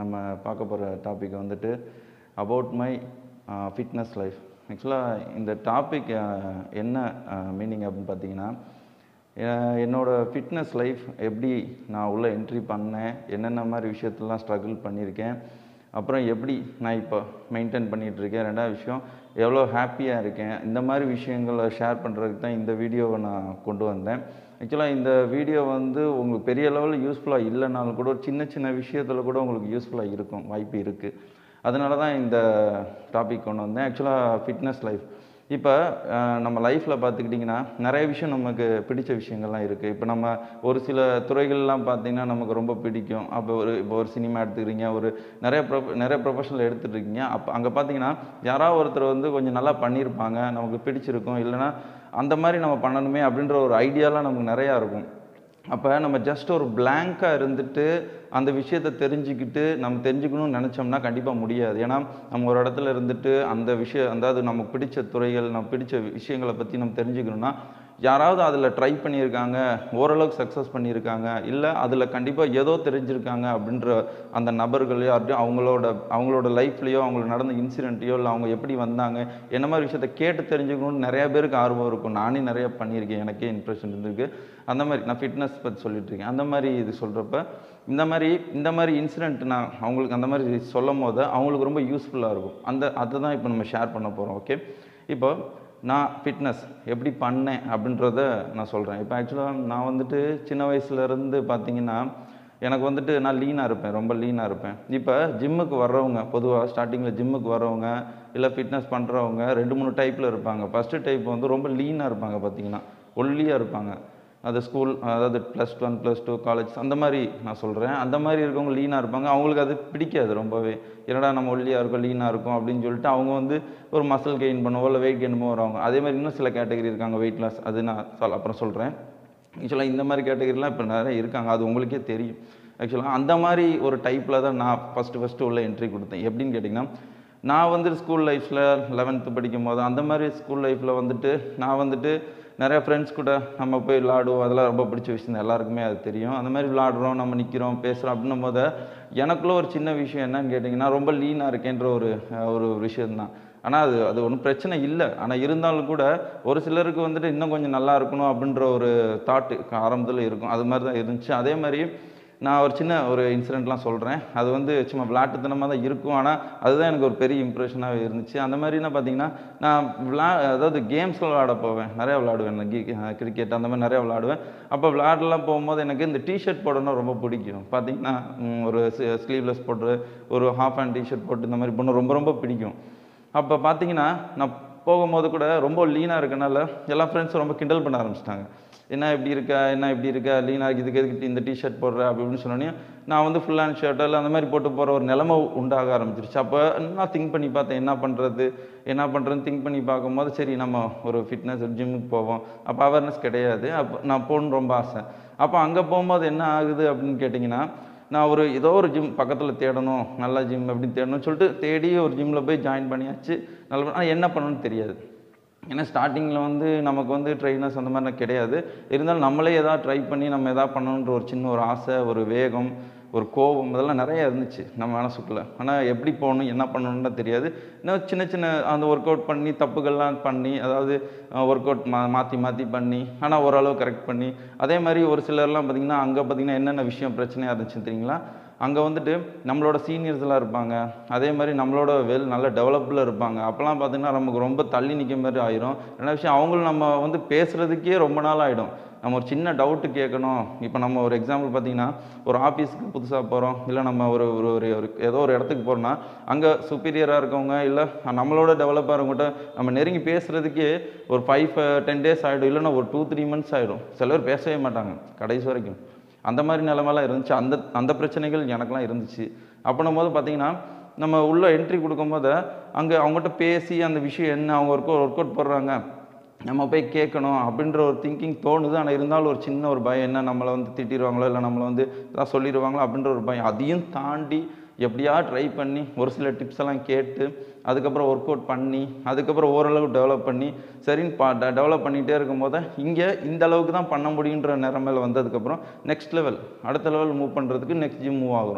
நம்ம பார்க்க போகிற டாபிக் வந்துட்டு அபவுட் மை ஃபிட்னஸ் லைஃப் ஆக்சுவலாக இந்த டாபிக் என்ன மீனிங் அப்படின்னு பார்த்தீங்கன்னா எ- என்னோட ஃபிட்னஸ் லைஃப் எப்படி நான் உள்ளே என்ட்ரி பண்ணேன் என்னென்ன மாதிரி விஷயத்தெல்லாம் ஸ்ட்ரகிள் பண்ணியிருக்கேன் அப்புறம் எப்படி நான் இப்போ மெயின்டைன் பண்ணிகிட்டு இருக்கேன் ரெண்டாவது விஷயம் எவ்வளோ ஹாப்பியாக இருக்கேன் இந்த மாதிரி விஷயங்களை ஷேர் பண்ணுறதுக்கு தான் இந்த வீடியோவை நான் கொண்டு வந்தேன் ஆக்சுவலாக இந்த வீடியோ வந்து உங்களுக்கு பெரிய லெவலில் யூஸ்ஃபுல்லாக இல்லைனாலும் கூட ஒரு சின்ன சின்ன விஷயத்தில் கூட உங்களுக்கு யூஸ்ஃபுல்லாக இருக்கும் வாய்ப்பு இருக்குது அதனால தான் இந்த டாபிக் கொண்டு வந்தேன் ஆக்சுவலாக ஃபிட்னஸ் லைஃப் இப்போ நம்ம லைஃப்பில் பார்த்துக்கிட்டிங்கன்னா நிறைய விஷயம் நமக்கு பிடிச்ச விஷயங்கள்லாம் இருக்குது இப்போ நம்ம ஒரு சில துறைகள்லாம் பார்த்தீங்கன்னா நமக்கு ரொம்ப பிடிக்கும் அப்போ ஒரு இப்போ ஒரு சினிமா எடுத்துக்கிறீங்க ஒரு நிறைய ப்ரொ நிறைய ப்ரொஃபஷனல் எடுத்துகிட்டு இருக்கீங்க அப்போ அங்கே பார்த்தீங்கன்னா யாராவது ஒருத்தர் வந்து கொஞ்சம் நல்லா பண்ணியிருப்பாங்க நமக்கு பிடிச்சிருக்கும் இல்லைன்னா அந்த மாதிரி நம்ம பண்ணணுமே அப்படின்ற ஒரு ஐடியாலாம் நமக்கு நிறையா இருக்கும் அப்போ நம்ம ஜஸ்ட் ஒரு blank-ஆ இருந்துட்டு அந்த விஷயத்தை தெரிஞ்சுக்கிட்டு நம்ம தெரிஞ்சுக்கணும்னு நினச்சோம்னா கண்டிப்பாக முடியாது ஏன்னா நம்ம ஒரு இடத்துல இருந்துட்டு அந்த விஷயம் அதாவது நமக்கு பிடிச்ச துறைகள் நம்ம பிடிச்ச விஷயங்களை பற்றி நம்ம தெரிஞ்சுக்கணும்னா யாராவது அதில் ட்ரை பண்ணியிருக்காங்க ஓரளவுக்கு சக்ஸஸ் பண்ணியிருக்காங்க இல்லை அதில் கண்டிப்பாக ஏதோ தெரிஞ்சிருக்காங்க அப்படின்ற அந்த நபர்களையோ அப்படி அவங்களோட அவங்களோட லைஃப்லேயோ அவங்களுக்கு நடந்த இன்சிடென்ட்டையோ இல்லை அவங்க எப்படி வந்தாங்க என்ன மாதிரி விஷயத்த கேட்டு தெரிஞ்சுக்கணும்னு நிறைய பேருக்கு ஆர்வம் இருக்கும் நானே நிறைய பண்ணியிருக்கேன் எனக்கே இம்ப்ரெஷன் இருந்திருக்கு அந்த மாதிரி நான் ஃபிட்னஸ் பற்றி சொல்லிட்டு இருக்கேன் அந்த மாதிரி இது சொல்கிறப்ப இந்த மாதிரி இந்த மாதிரி இன்சிடென்ட் நான் அவங்களுக்கு அந்த மாதிரி சொல்லும் போது அவங்களுக்கு ரொம்ப யூஸ்ஃபுல்லாக இருக்கும் அந்த அதை தான் இப்போ நம்ம ஷேர் பண்ண போகிறோம் ஓகே இப்போ நான் ஃபிட்னஸ் எப்படி பண்ணேன் அப்படின்றத நான் சொல்கிறேன் இப்போ ஆக்சுவலாக நான் வந்துட்டு சின்ன வயசுலேருந்து பார்த்தீங்கன்னா எனக்கு வந்துட்டு நான் லீனாக இருப்பேன் ரொம்ப லீனாக இருப்பேன் இப்போ ஜிம்முக்கு வர்றவங்க பொதுவாக ஸ்டார்டிங்கில் ஜிம்முக்கு வர்றவங்க இல்லை ஃபிட்னஸ் பண்ணுறவங்க ரெண்டு மூணு டைப்பில் இருப்பாங்க ஃபஸ்ட்டு டைப் வந்து ரொம்ப லீனாக இருப்பாங்க பார்த்தீங்கன்னா ஒல்லியாக இருப்பாங்க அது ஸ்கூல் அதாவது plus one plus two college அந்த மாதிரி நான் சொல்கிறேன் அந்த மாதிரி இருக்கவங்க லீனாக இருப்பாங்க அவங்களுக்கு அது பிடிக்காது ரொம்பவே என்னடா நம்ம ஒல்லியாக இருக்கோம் லீனாக இருக்கும் அப்படின்னு சொல்லிட்டு அவங்க வந்து ஒரு மசில் கெயின் பண்ணுவோ இல்லை வெயிட் கெயின் பண்ணுவோ வரவங்க அதே மாதிரி இன்னும் சில கேட்டகரி இருக்காங்க வெயிட் லாஸ் அது நான் சொல் அப்புறம் சொல்கிறேன் ஆக்சுவலாக இந்த மாதிரி கேட்டகரிலாம் இப்போ நிறைய இருக்காங்க அது உங்களுக்கே தெரியும் ஆக்சுவலாக அந்த மாதிரி ஒரு டைப்பில் தான் நான் ஃபஸ்ட்டு ஃபஸ்ட்டு உள்ள என்ட்ரி கொடுத்தேன் எப்படின்னு கேட்டிங்கன்னா நான் வந்து ஸ்கூல் லைஃப்பில் லெவன்த்து படிக்கும் போது அந்த மாதிரி ஸ்கூல் லைஃப்பில் வந்துட்டு நான் வந்துட்டு நிறைய ஃப்ரெண்ட்ஸ் கூட நம்ம போய் விளாடுவோம் அதெல்லாம் ரொம்ப பிடிச்ச விஷயம் தான் எல்லாருக்குமே அது தெரியும் அந்த மாதிரி விளாடுறோம் நம்ம நிற்கிறோம் பேசுகிறோம் அப்படின்னும் போது எனக்குள்ள ஒரு சின்ன விஷயம் என்னன்னு கேட்டிங்கன்னா ரொம்ப லீனாக இருக்கேன்ற ஒரு அஹ், ஒரு விஷயம்தான் ஆனால் அது அது ஒன்றும் பிரச்சனை இல்லை ஆனால் இருந்தாலும் கூட ஒரு சிலருக்கு வந்துட்டு இன்னும் கொஞ்சம் நல்லா இருக்கணும் அப்படின்ற ஒரு தாட்டு ஆரம்பத்தில் இருக்கும் அது மாதிரி தான் இருந்துச்சு அதே மாதிரி நான் ஒரு சின்ன ஒரு இன்சிடெண்ட்லாம் சொல்கிறேன் அது வந்து சும்மா விளாட்டுத்தனமாக தான் இருக்கும் ஆனால் அதுதான் எனக்கு ஒரு பெரிய இம்ப்ரெஷனாகவே இருந்துச்சு அந்த மாதிரினா பார்த்தீங்கன்னா நான் விளா அதாவது கேம்ஸ் விளாட போவேன் நிறையா விளாடுவேன் நான் கிரிக்கெட் அந்த மாதிரி நிறையா விளாடுவேன் அப்போ விளாடலாம் போகும்போது எனக்கு இந்த டிஷர்ட் போடணும் ரொம்ப பிடிக்கும் பார்த்தீங்கன்னா ம், ஒரு ஸ்லீவ்லெஸ் போட்டு ஒரு ஹாஃப் ஹேண்ட் டிஷர்ட் போட்டு இந்த மாதிரி பண்ண ரொம்ப ரொம்ப பிடிக்கும் அப்போ பார்த்தீங்கன்னா நான் போகும்போது கூட ரொம்ப லீனாக இருக்கனால எல்லா ஃப்ரெண்ட்ஸும் ரொம்ப கிண்டல் பண்ண ஆரம்பிச்சிட்டாங்க என்ன இப்படி இருக்க என்ன இப்படி இருக்க லீனாக இதுக்கு எதுக்கு இந்த டிஷர்ட் போடுற அப்படி இப்படின்னு சொன்னோன்னே நான் வந்து ஃபுல் ஹேண்ட் ஷர்ட் இல்லை அந்த மாதிரி போட்டு போகிற ஒரு நிலைமை உண்டாக ஆரம்பிச்சிருச்சு அப்போ நான் திங்க் பண்ணி பார்த்தேன் என்ன பண்ணுறது என்ன பண்ணுறதுன்னு திங்க் பண்ணி பார்க்கும்போது சரி நம்ம ஒரு ஃபிட்னஸ் ஜிம்முக்கு போவோம் அப்போ அவேர்னஸ் கிடையாது அப்போ நான் போகணுன்னு ரொம்ப ஆசை அப்போ அங்கே போகும்போது என்ன ஆகுது அப்படின்னு கேட்டிங்கன்னா நான் ஒரு ஏதோ ஒரு ஜிம் பக்கத்தில் தேடணும் நல்ல ஜிம் அப்படின்னு தேடணும்னு சொல்லிட்டு தேடி ஒரு ஜிம்மில் போய் ஜாயின் பண்ணியாச்சு நல்ல ஆனால் என்ன பண்ணணும்னு தெரியாது ஏன்னா ஸ்டார்டிங்கில் வந்து நமக்கு வந்து ட்ரைனர்ஸ் அந்த மாதிரிலாம் கிடையாது இருந்தாலும் நம்மளே எதாவது ட்ரை பண்ணி நம்ம எதாவது பண்ணணுன்ற ஒரு சின்ன ஒரு ஆசை ஒரு வேகம் ஒரு கோபம் அதெல்லாம் நிறைய இருந்துச்சு நம்ம மனசுக்குள்ளே ஆனால் எப்படி போகணும் என்ன பண்ணணும்னு தெரியாது இன்னும் சின்ன சின்ன அந்த ஒர்க் அவுட் பண்ணி தப்புகள்லாம் பண்ணி அதாவது ஒர்க் அவுட் மா மாற்றி மாற்றி பண்ணி ஆனால் ஓரளவு கரெக்ட் பண்ணி அதே மாதிரி ஒரு சிலர்லாம் பார்த்திங்கன்னா அங்கே பார்த்திங்கன்னா என்னென்ன விஷயம் பிரச்சனையாக இருந்துச்சு தெரியுங்களா அங்கே வந்துட்டு நம்மளோட சீனியர்ஸ்லாம் இருப்பாங்க அதே மாதிரி நம்மளோட வெல் நல்ல டெவலப்பில் இருப்பாங்க அப்போல்லாம் பார்த்தீங்கன்னா நமக்கு ரொம்ப தள்ளி நிற்க மாதிரி ஆயிரும் என்ன விஷயம் அவங்களும் நம்ம வந்து பேசுகிறதுக்கே ரொம்ப நாள் ஆகிடும் நம்ம ஒரு சின்ன டவுட்டு கேட்கணும் இப்போ நம்ம ஒரு எக்ஸாம்பிள் பார்த்தீங்கன்னா ஒரு ஆஃபீஸுக்கு புதுசாக போகிறோம் இல்லை நம்ம ஒரு ஒரு ஒரு ஒரு ஏதோ ஒரு இடத்துக்கு போகிறோம்னா அங்கே சுப்பீரியராக இருக்கவங்க இல்லை நம்மளோட டெவலப்பாக இருக்கவங்ககிட்ட நம்ம நெருங்கி பேசுகிறதுக்கே ஒரு ஃபைவ் டென் டேஸ் ஆகிடும் இல்லைன்னா ஒரு டூ த்ரீ மந்த்ஸ் ஆகிடும் சில பேர் பேசவே மாட்டாங்க கடைசி வரைக்கும் அந்த மாதிரி நிலமெல்லாம் இருந்துச்சு அந்த அந்த பிரச்சனைகள் எனக்கெல்லாம் இருந்துச்சு அப்படின்னும் போது பார்த்தீங்கன்னா நம்ம உள்ள என்ட்ரி கொடுக்கும்போது அங்கே அவங்ககிட்ட பேசி அந்த விஷயம் என்ன அவங்க ஒர்க் ஒர்க் அவுட் போடுறாங்க நம்ம போய் கேட்கணும் அப்படின்ற ஒரு திங்கிங் தோணுது ஆனால் இருந்தாலும் ஒரு சின்ன ஒரு பயம் என்ன நம்மளை வந்து திட்டிடுவாங்களோ இல்லை நம்மளை வந்து ஏதாவது சொல்லிடுவாங்களோ அப்படின்ற ஒரு பயம் அதையும் தாண்டி எப்படியா ட்ரை பண்ணி ஒரு சில டிப்ஸ் எல்லாம் கேட்டு அதுக்கப்புறம் ஒர்க் அவுட் பண்ணி அதுக்கப்புறம் ஓரளவு டெவலப் பண்ணி சரின்னு பா டெவலப் பண்ணிகிட்டே இருக்கும்போது இங்கே இந்த அளவுக்கு தான் பண்ண முடியுன்ற நிலைமையில வந்ததுக்கப்புறம் நெக்ஸ்ட் லெவல் அடுத்த லெவல் மூவ் பண்ணுறதுக்கு நெக்ஸ்ட் ஜிம் மூவ் ஆகுறோம்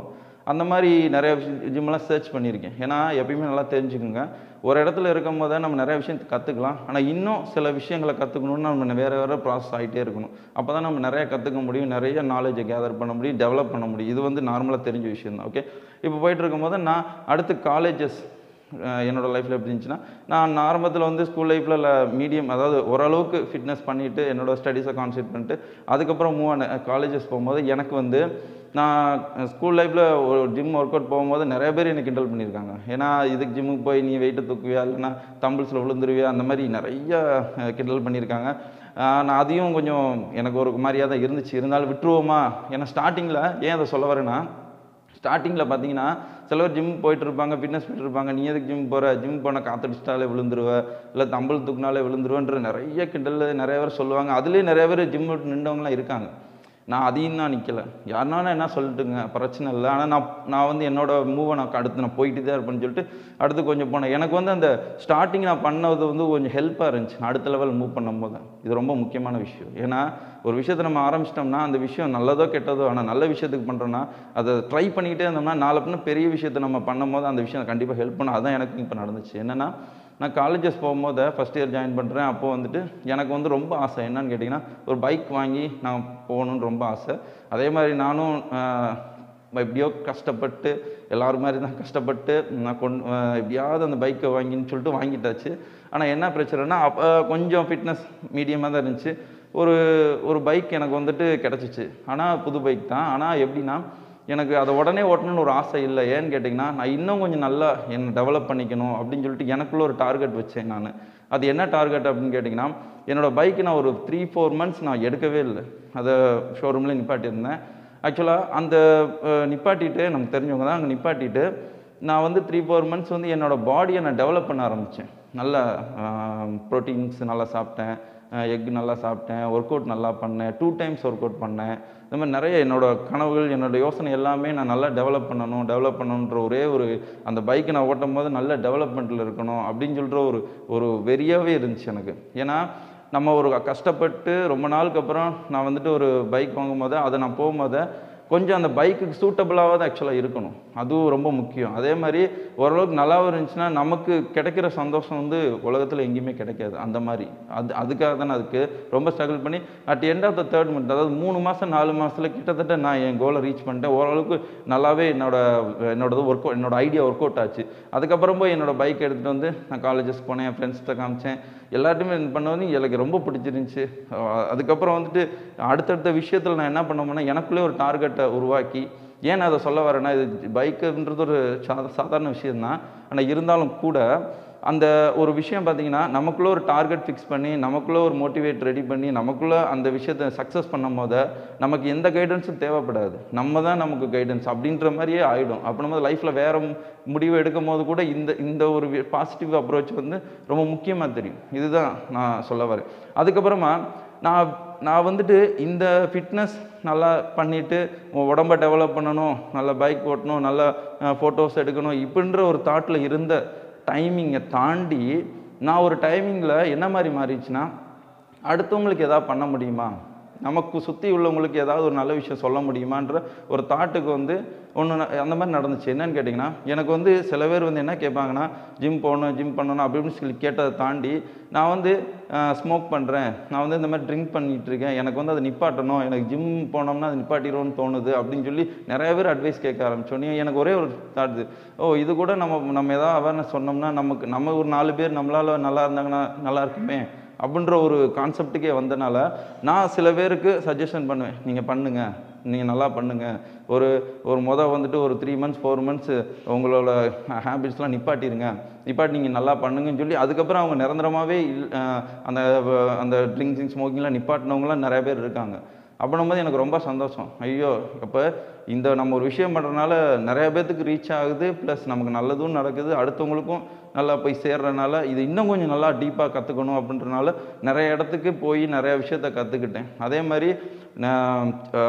அந்த மாதிரி நிறைய விஷயம் ஜிம்மெல்லாம் சர்ச் பண்ணியிருக்கேன் ஏன்னா எப்பயுமே நல்லா தெரிஞ்சுக்குங்க ஒரு இடத்துல இருக்கும் போதே நம்ம நிறைய விஷயம் கற்றுக்கலாம் ஆனால் இன்னும் சில விஷயங்களை கற்றுக்கணும்னா நம்ம வேறு வேறு ப்ராசஸ் ஆகிட்டே இருக்கணும் அப்போ தான் நம்ம நிறைய கற்றுக்க முடியும் நிறைய நாலேஜை கேதர் பண்ண முடியும் டெவலப் பண்ண முடியும் இது வந்து நார்மலாக தெரிஞ்ச விஷயம் தான் ஓகே இப்போ போயிட்டு இருக்கும்போது நான் அடுத்து காலேஜஸ் என்னோட லைஃப்பில் எப்படி இருந்துச்சுன்னா நான் ஆரம்பத்தில் வந்து ஸ்கூல் லைஃப்பில் இல்லை மீடியம் அதாவது ஓரளவுக்கு ஃபிட்னஸ் பண்ணிவிட்டு என்னோட ஸ்டடீஸை கான்சென்ட்ரேட் பண்ணிட்டு அதுக்கப்புறம் மூவ் ஆன காலேஜஸ் போகும்போது எனக்கு வந்து நான் ஸ்கூல் லைஃப்பில் ஒரு ஜிம் ஒர்க் அவுட் போகும்போது நிறைய பேர் எனக்கு கிண்டல் பண்ணியிருக்காங்க ஏன்னா இதுக்கு ஜிம்முக்கு போய் நீ வெயிட்டு தூக்குவியா இல்லைன்னா தம்பிள்ஸில் விழுந்துருவியா அந்த மாதிரி நிறைய அஹ், கிண்டல் பண்ணியிருக்காங்க ஆஹ், நான் அதையும் கொஞ்சம் எனக்கு ஒரு மாதிரியாக தான் இருந்துச்சு இருந்தாலும் விட்டுருவோமா ஏன்னா ஸ்டார்டிங்கில் ஏன் அதை சொல்ல வரேன்னா ஸ்டார்டிங்கில் பார்த்தீங்கன்னா சில பேர் ஜிம் போயிட்டு இருப்பாங்க ஃபிட்னஸ் போயிட்டு இருப்பாங்க நீ எதுக்கு ஜிம் போகிற ஜிம் போனால் காத்தடிச்சிட்டாலே விழுந்துருவ இல்லை தம்பல் தூக்குனாலே விழுந்துருவன்ற நிறைய கிண்டல் நிறைய பேர் சொல்லுவாங்க அதுலேயே நிறைய பேர் ஜிம் விட்டு நின்றவங்களாம் இருக்காங்க நான் அதையும் தான் நிற்கல யாருனாலும் என்ன சொல்லட்டுங்க பிரச்சனை இல்லை ஆனால் நான் நான் வந்து என்னோட மூவை நான் அடுத்து நான் போயிட்டு தான் இருப்பேன்னு சொல்லிட்டு அடுத்து கொஞ்சம் போனேன் எனக்கு வந்து அந்த ஸ்டார்டிங் நான் பண்ணது வந்து கொஞ்சம் ஹெல்ப்பாக இருந்துச்சு நான் அடுத்த லெவல் மூவ் பண்ணும்போது இது ரொம்ப முக்கியமான விஷயம் ஏன்னா ஒரு விஷயத்தை நம்ம ஆரம்பிச்சிட்டோம்னா அந்த விஷயம் நல்லதோ கெட்டதோ ஆனால் நல்ல விஷயத்துக்கு பண்ணுறோன்னா அதை ட்ரை பண்ணிக்கிட்டே இருந்தோம்னா நாளை பின்ன பெரிய விஷயத்தை நம்ம பண்ணும்போது அந்த விஷயம் கண்டிப்பாக ஹெல்ப் பண்ணும் அதான் எனக்கு இப்போ நடந்துச்சு என்னென்னா நான் காலேஜஸ் போகும்போது ஃபஸ்ட் இயர் ஜாயின் பண்ணுறேன் அப்போ வந்துட்டு எனக்கு வந்து ரொம்ப ஆசை என்னன்னு கேட்டிங்கன்னா ஒரு பைக் வாங்கி நான் போகணுன்னு ரொம்ப ஆசை அதே மாதிரி நானும் ஆஹ், எப்படியோ கஷ்டப்பட்டு எல்லாரும் மாதிரி தான் கஷ்டப்பட்டு நான் கொண்டு ஆஹ், எப்படியாவது அந்த பைக்கை வாங்கின்னு சொல்லிட்டு வாங்கிட்டாச்சு ஆனால் என்ன பிரச்சனைனா அப்போ கொஞ்சம் ஃபிட்னஸ் மீடியமாக தான் இருந்துச்சு ஒரு ஒரு பைக் எனக்கு வந்துட்டு கிடச்சிச்சு ஆனால் புது பைக் தான் ஆனால் எப்படின்னா எனக்கு அதை உடனே ஓட்டணும்னு ஒரு ஆசை இல்லை ஏன்னு கேட்டிங்கன்னா நான் இன்னும் கொஞ்சம் நல்லா என்னை டெவலப் பண்ணிக்கணும் அப்படின்னு சொல்லிட்டு எனக்குள்ள ஒரு டார்கெட் வச்சேன் நான் அது என்ன டார்கெட் அப்படின்னு கேட்டிங்கன்னா என்னோட பைக்கு நான் ஒரு த்ரீ ஃபோர் மந்த்ஸ் நான் எடுக்கவே இல்லை அதை ஷோரூமில் நிப்பாட்டியிருந்தேன் ஆக்சுவலாக அந்த அஹ், நிப்பாட்டிட்டு நமக்கு தெரிஞ்சவங்க தான் அங்கே நிப்பாட்டிட்டு நான் வந்து த்ரீ ஃபோர் மந்த்ஸ் வந்து என்னோட பாடியை நான் டெவலப் பண்ண ஆரம்பித்தேன் நல்லா ப்ரோட்டீன்ஸ் நல்லா சாப்பிட்டேன் எக் நல்லா சாப்பிட்டேன் ஒர்க் அவுட் நல்லா பண்ணேன் டூ டைம்ஸ் ஒர்க் அவுட் பண்ணேன் இந்த மாதிரி நிறைய என்னோட கனவுகள் என்னோட யோசனை எல்லாமே நான் நல்லா டெவலப் பண்ணணும் டெவலப் பண்ணணுன்ற ஒரே ஒரு அந்த பைக்கை நான் ஓட்டும் போது நல்ல டெவலப்மெண்ட்டில் இருக்கணும் அப்படின்னு சொல்கிற ஒரு ஒரு வெறியாகவே இருந்துச்சு எனக்கு ஏன்னா நம்ம ஒரு கஷ்டப்பட்டு ரொம்ப நாளுக்கு அப்புறம் நான் வந்துட்டு ஒரு பைக் வாங்கும்போது அதை நான் போகும்போது கொஞ்சம் அந்த பைக்குக்கு சூட்டபுளாக தான் ஆக்சுவலாக இருக்கணும் அதுவும் ரொம்ப முக்கியம் அதே மாதிரி ஓரளவுக்கு நல்லாவும் இருந்துச்சுன்னா நமக்கு கிடைக்கிற சந்தோஷம் வந்து உலகத்தில் எங்கேயுமே கிடைக்காது அந்த மாதிரி அது அதுக்காக தான் நான் அதுக்கு ரொம்ப ஸ்ட்ரகிள் பண்ணி at end of the third month அதாவது மூணு மாதம் நாலு மாதத்துல கிட்டத்தட்ட நான் என் கோலை ரீச் பண்ணிட்டேன் ஓரளவுக்கு நல்லாவே என்னோட என்னோடது ஒர்க் என்னோட ஐடியா ஒர்க் அவுட் ஆச்சு அதுக்கப்புறம் போய் என்னோட பைக் எடுத்துகிட்டு வந்து நான் காலேஜஸ் போனேன் என் ஃப்ரெண்ட்ஸ்கிட்ட காமிச்சேன் எல்லார்ட்டையுமே இது பண்ணது எனக்கு ரொம்ப பிடிச்சிருந்துச்சி அஹ் அதுக்கப்புறம் வந்துட்டு அடுத்தடுத்த விஷயத்தில் நான் என்ன பண்ணோம்னா எனக்குள்ளே ஒரு டார்கெட்டை உருவாக்கி ஏன் நான் அதை சொல்ல வரேன்னா இது பைக்குன்றது ஒரு சா சாதாரண விஷயம்தான் ஆனால் இருந்தாலும் கூட அந்த ஒரு விஷயம் பார்த்தீங்கன்னா நமக்குள்ளே ஒரு டார்கெட் ஃபிக்ஸ் பண்ணி நமக்குள்ளே ஒரு மோட்டிவேட் ரெடி பண்ணி நமக்குள்ளே அந்த விஷயத்தை சக்ஸஸ் பண்ணும் போது நமக்கு எந்த கைடன்ஸும் தேவைப்படாது நம்ம தான் நமக்கு கைடன்ஸ் அப்படின்ற மாதிரியே ஆகிடும் அப்போ நம்ம லைஃப்பில் வேறு முடிவு எடுக்கும் போது கூட இந்த இந்த ஒரு பாசிட்டிவ் அப்ரோச் வந்து ரொம்ப முக்கியமாக தெரியும் இதுதான் நான் சொல்ல வரேன் அதுக்கப்புறமா நான் நான் வந்துட்டு இந்த ஃபிட்னஸ் நல்லா பண்ணிவிட்டு உடம்ப டெவலப் பண்ணணும் நல்ல பைக் ஓட்டணும் நல்ல ஃபோட்டோஸ் எடுக்கணும் இப்படின்ற ஒரு தாட்டில் இருந்த டைமிங்கை தாண்டி நான் ஒரு டைமிங்கில் என்ன மாதிரி மாறிடுச்சுன்னா அடுத்தவங்களுக்கு எதாவது பண்ண முடியுமா நமக்கு சுற்றி உள்ளவங்களுக்கு ஏதாவது ஒரு நல்ல விஷயம் சொல்ல முடியுமான்ற ஒரு தாட்டுக்கு வந்து ஒன்று அந்த மாதிரி நடந்துச்சு என்னன்னு கேட்டிங்கன்னா எனக்கு வந்து சில பேர் வந்து என்ன கேட்பாங்கன்னா ஜிம் போகணும் ஜிம் பண்ணணும் அப்படி இப்படின்னு சொல்லி கேட்டதை தாண்டி நான் வந்து ஸ்மோக் பண்ணுறேன் நான் வந்து இந்த மாதிரி ட்ரிங்க் பண்ணிட்டு இருக்கேன் எனக்கு வந்து அதை நிப்பாட்டணும் எனக்கு ஜிம் போனோம்னா அது நிப்பாட்டிடும்னு தோணுது அப்படின்னு சொல்லி நிறைய பேர் அட்வைஸ் கேட்க ஆரம்பிச்சோன்னே எனக்கு ஒரே ஒரு தாட் ஓ இது கூட நம்ம நம்ம ஏதாவது அவேர்னஸ் சொன்னோம்னா நமக்கு நம்ம ஒரு நாலு பேர் நம்மளால நல்லா இருந்தாங்கன்னா நல்லா இருக்குமே அப்படின்ற ஒரு கான்செப்ட்டுக்கே வந்தனால நான் சில பேருக்கு சஜஷன் பண்ணுவேன் நீங்கள் பண்ணுங்கள் நீங்கள் நல்லா பண்ணுங்கள் ஒரு ஒரு மொதல் வந்துட்டு ஒரு த்ரீ மந்த்ஸ் ஃபோர் மந்த்ஸ் உங்களோட ஹேபிட்ஸ்லாம் நிப்பாட்டிருங்க நிப்பாட்டி நீங்கள் நல்லா பண்ணுங்கன்னு சொல்லி அதுக்கப்புறம் அவங்க நிரந்தரமாகவே இல் அஹ் அந்த வ- அந்த ட்ரிங்க்ஸிங் ஸ்மோக்கிங்லாம் நிப்பாட்டினவங்களாம் நிறைய பேர் இருக்காங்க அப்படின்னும்போது எனக்கு ரொம்ப சந்தோஷம் ஐயோ அப்போ இந்த நம்ம ஒரு விஷயம் பண்ணுறதுனால நிறைய பேர்த்துக்கு ரீச் ஆகுது ப்ளஸ் நமக்கு நல்லதும் நடக்குது அடுத்தவங்களுக்கும் நல்லா போய் சேர்றதுனால இது இன்னும் கொஞ்சம் நல்லா டீப்பாக கற்றுக்கணும் அப்படின்றனால நிறைய இடத்துக்கு போய் நிறைய விஷயத்த கற்றுக்கிட்டேன் அதே மாதிரி நான்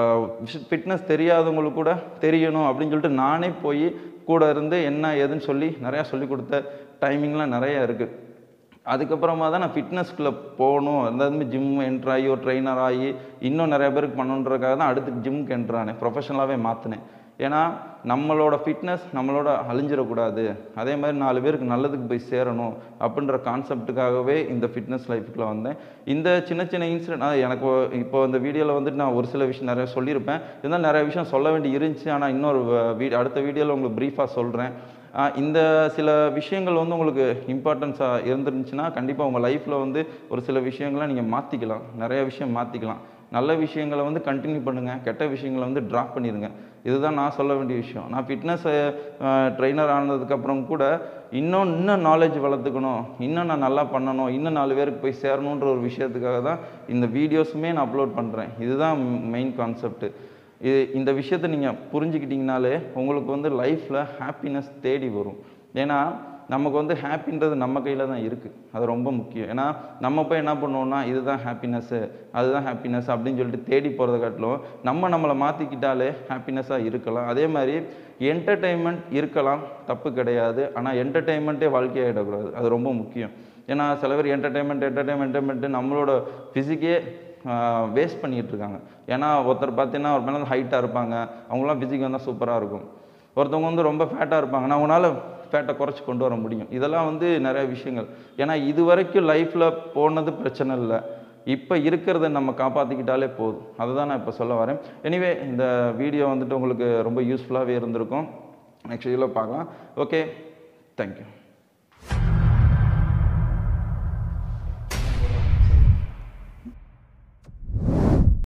ஃபிட்னஸ் தெரியாதவங்களுக்கு கூட தெரியணும் அப்படின்னு சொல்லிட்டு நானே போய் கூட இருந்து என்ன ஏதுன்னு சொல்லி நிறையா சொல்லி கொடுத்த டைமிங்லாம் நிறையா இருக்குது அதுக்கப்புறமா தான் நான் ஃபிட்னஸ்க்குள்ளே போகணும் அதாவது ஜிம் என்ட்ரு ஆகி ஒரு ட்ரெயினர் ஆகி இன்னும் நிறைய பேருக்கு பண்ணணுன்றதுக்காக தான் அடுத்து ஜிம்க்கு என்ட்ரு ஆனேன் ப்ரொஃபஷனலாகவே மாற்றினேன் ஏன்னா நம்மளோட ஃபிட்னஸ் நம்மளோட அழிஞ்சிடக்கூடாது அதே மாதிரி நாலு பேருக்கு நல்லதுக்கு போய் சேரணும் அப்படின்ற கான்செப்ட்டுக்காகவே இந்த ஃபிட்னஸ் லைஃப்குள்ளே வந்தேன் இந்த சின்ன சின்ன இன்சிடென்ட் எனக்கு இப்போ இந்த வீடியோவில் வந்துட்டு நான் ஒரு சில விஷயம் நிறைய சொல்லியிருப்பேன் இருந்தாலும் நிறைய விஷயம் சொல்ல வேண்டி இருந்துச்சு ஆனால் இன்னொரு வீ அடுத்த வீடியோவில் உங்களுக்கு ப்ரீஃபாக சொல்கிறேன் இந்த சில விஷயங்கள் வந்து உங்களுக்கு இம்பார்ட்டன்ஸாக இருந்துருந்துச்சுன்னா கண்டிப்பாக உங்கள் லைஃப்பில் வந்து ஒரு சில விஷயங்களை நீங்கள் மாற்றிக்கலாம் நிறைய விஷயம் மாற்றிக்கலாம் நல்ல விஷயங்களை வந்து கண்டினியூ பண்ணுங்கள் கெட்ட விஷயங்களை வந்து ட்ராப் பண்ணிடுங்க இதுதான் நான் சொல்ல வேண்டிய விஷயம் நான் ஃபிட்னஸ் ட்ரைனர் ஆனதுக்கப்புறம் கூட இன்னும் இன்னும் நாலேஜ் வளர்த்துக்கணும் இன்னும் நான் நல்லா பண்ணணும் இன்னும் நாலு பேருக்கு போய் சேரணுன்ற ஒரு விஷயத்துக்காக தான் இந்த வீடியோஸுமே நான் அப்லோட் பண்ணுறேன் இதுதான் மெயின் கான்செப்ட் இது இந்த விஷயத்தை நீங்கள் புரிஞ்சுக்கிட்டிங்கனாலே உங்களுக்கு வந்து லைஃப்பில் ஹாப்பினஸ் தேடி வரும் ஏன்னா நமக்கு வந்து ஹாப்பின்றது நம்ம கையில் தான் இருக்குது அது ரொம்ப முக்கியம் ஏன்னா நம்ம போய் என்ன பண்ணுவோம்னா இதுதான் ஹாப்பினஸ்ஸு அதுதான் ஹாப்பினஸ் அப்படின்னு சொல்லிட்டு தேடி போகிறத காட்டிலும் நம்ம நம்மளை மாற்றிக்கிட்டாலே ஹாப்பினஸ்ஸாக இருக்கலாம் அதே மாதிரி என்டர்டெயின்மெண்ட் இருக்கலாம் தப்பு கிடையாது ஆனால் என்டர்டெயின்மெண்ட்டே வாழ்க்கையாகிடக்கூடாது அது ரொம்ப முக்கியம் ஏன்னா சில பேர் என்டர்டெயின்மெண்ட் என்டர்டெயின்மெண்ட் என்டர்டெயின்மெண்ட்டு நம்மளோட ஃபிசிக்கே வேஸ்ட் பண்ணிகிட்டு இருக்காங்க ஏன்னா ஒருத்தர் பார்த்தீங்கன்னா ஒரு மேலே ஹைட்டாக இருப்பாங்க அவங்களாம் ஃபிசிக் வந்தால் சூப்பராக இருக்கும் ஒருத்தவங்க வந்து ரொம்ப ஃபேட்டாக இருப்பாங்கன்னா அவங்களால ஃபேட்டை குறைச்சி கொண்டு வர முடியும் இதெல்லாம் வந்து நிறைய விஷயங்கள் ஏன்னா இது வரைக்கும் லைஃப்பில் போனது பிரச்சனை இல்லை இப்போ இருக்கிறத நம்ம காப்பாற்றிக்கிட்டாலே போதும் அதுதான் நான் இப்போ சொல்ல வரேன் எனிவே இந்த வீடியோ வந்துட்டு உங்களுக்கு ரொம்ப யூஸ்ஃபுல்லாகவே இருந்திருக்கும் நெக்ஸ்ட் வீடியோவில் பார்க்கலாம் ஓகே தேங்க்யூ